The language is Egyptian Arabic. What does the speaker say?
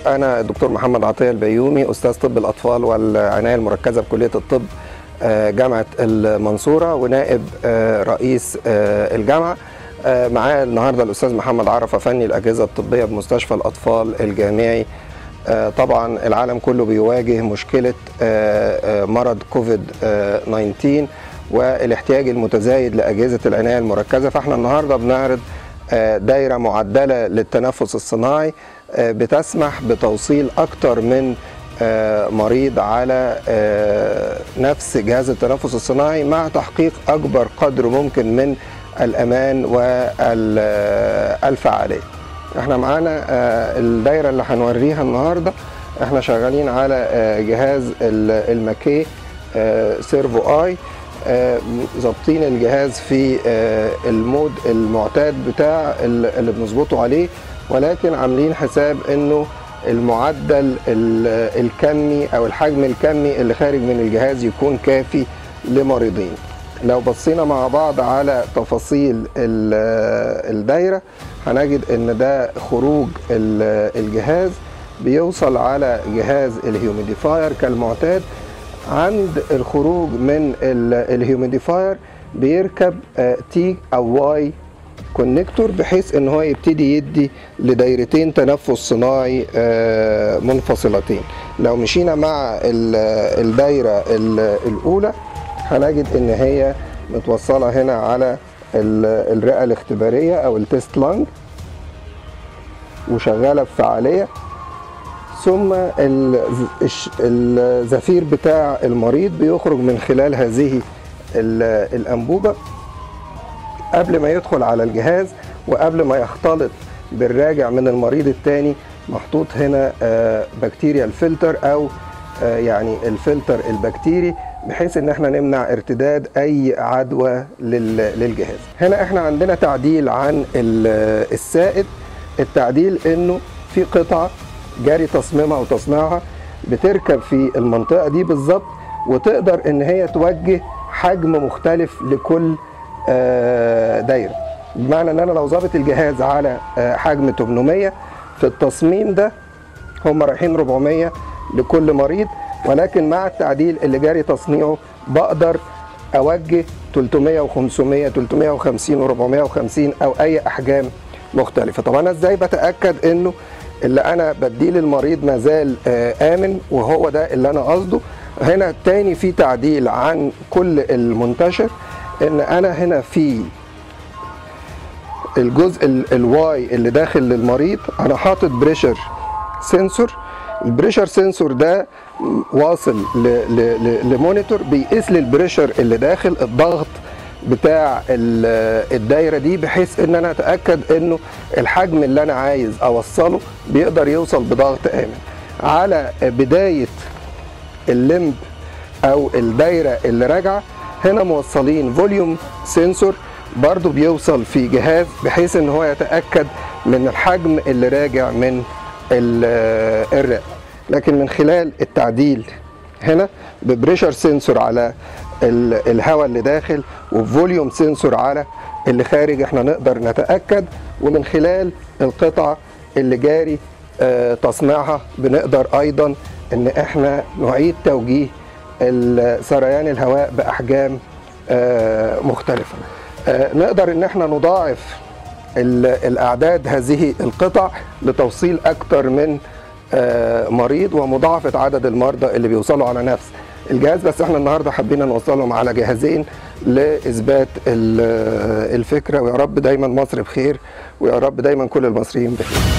انا الدكتور محمد عطيه البيومي استاذ طب الاطفال والعنايه المركزه بكليه الطب آه، جامعه المنصوره ونائب آه، رئيس آه، الجامعه آه، معايا النهارده الاستاذ محمد عرفه فني الاجهزه الطبيه بمستشفى الاطفال الجامعي آه، طبعا العالم كله بيواجه مشكله آه، آه، مرض كوفيد آه، 19 والاحتياج المتزايد لاجهزه العنايه المركزه فاحنا النهارده بنعرض آه، دايره معدله للتنفس الصناعي آه، بتسمح بتوصيل اكتر من آه، مريض على آه، نفس جهاز التنفس الصناعي مع تحقيق اكبر قدر ممكن من الامان والفعاليه احنا معانا آه، الدايره اللي هنوريها النهارده احنا شغالين على آه، جهاز ال- الماكي آه، سيرفو اي آه، ظابطين الجهاز في آه، المود المعتاد بتاع ال- اللي بنظبطه عليه ولكن عاملين حساب انه المعدل ال- الكمي او الحجم الكمي اللي خارج من الجهاز يكون كافي لمريضين لو بصينا مع بعض على تفاصيل ال- الدايره هنجد ان ده خروج ال- الجهاز بيوصل على جهاز الهيوميديفاير كالمعتاد عند الخروج من ال- الهيوميديفاير بيركب آه، تي او واي كونكتور بحيث ان هو يبتدي يدي لدايرتين تنفس صناعي آه، منفصلتين لو مشينا مع ال- الدايره ال- الاولى هنجد ان هي متوصله هنا على ال- الرئه الاختباريه او التست لانج وشغاله بفعاليه ثم ال- الش- الزفير بتاع المريض بيخرج من خلال هذه ال- الانبوبه قبل ما يدخل على الجهاز وقبل ما يختلط بالراجع من المريض الثاني محطوط هنا آه، بكتيريال فلتر او آه، يعني الفلتر البكتيري بحيث ان احنا نمنع ارتداد اي عدوى لل- للجهاز هنا احنا عندنا تعديل عن ال- السائد التعديل انه في قطعه جاري تصميمها وتصنيعها بتركب في المنطقه دي بالظبط وتقدر ان هي توجه حجم مختلف لكل آه، دايره بمعنى ان انا لو ظابط الجهاز على آه، حجم 800 في التصميم ده هم رايحين 400 لكل مريض ولكن مع التعديل اللي جاري تصنيعه بقدر اوجه 300 و500 350 و450 او اي احجام مختلفه طب انا ازاي بتاكد انه اللي انا بديه للمريض ما زال آه، امن وهو ده اللي انا قصده هنا تاني في تعديل عن كل المنتشر ان انا هنا في الجزء ال- الواي اللي داخل للمريض انا حاطط بريشر سنسور البريشر سنسور ده واصل ل- ل- ل- لمونيتور بيقيس لي البريشر اللي داخل الضغط بتاع ال- الدايره دي بحيث ان انا اتاكد انه الحجم اللي انا عايز اوصله بيقدر يوصل بضغط امن على بدايه الليمب او الدايره اللي راجعه هنا موصلين فوليوم سنسور برضو بيوصل في جهاز بحيث ان هو يتاكد من الحجم اللي راجع من ال- الرئه لكن من خلال التعديل هنا ببريشر سنسور على ال- الهواء اللي داخل وفوليوم سنسور على اللي خارج احنا نقدر نتاكد ومن خلال القطعه اللي جاري آه، تصنيعها بنقدر ايضا ان احنا نعيد توجيه ال- سريان الهواء باحجام آه، مختلفه آه، نقدر ان احنا نضاعف ال- الاعداد هذه القطع لتوصيل اكثر من آه، مريض ومضاعفه عدد المرضى اللي بيوصلوا على نفس الجهاز بس احنا النهارده حبينا نوصلهم على جهازين لاثبات ال- الفكره ويا رب دايما مصر بخير ويا رب دايما كل المصريين بخير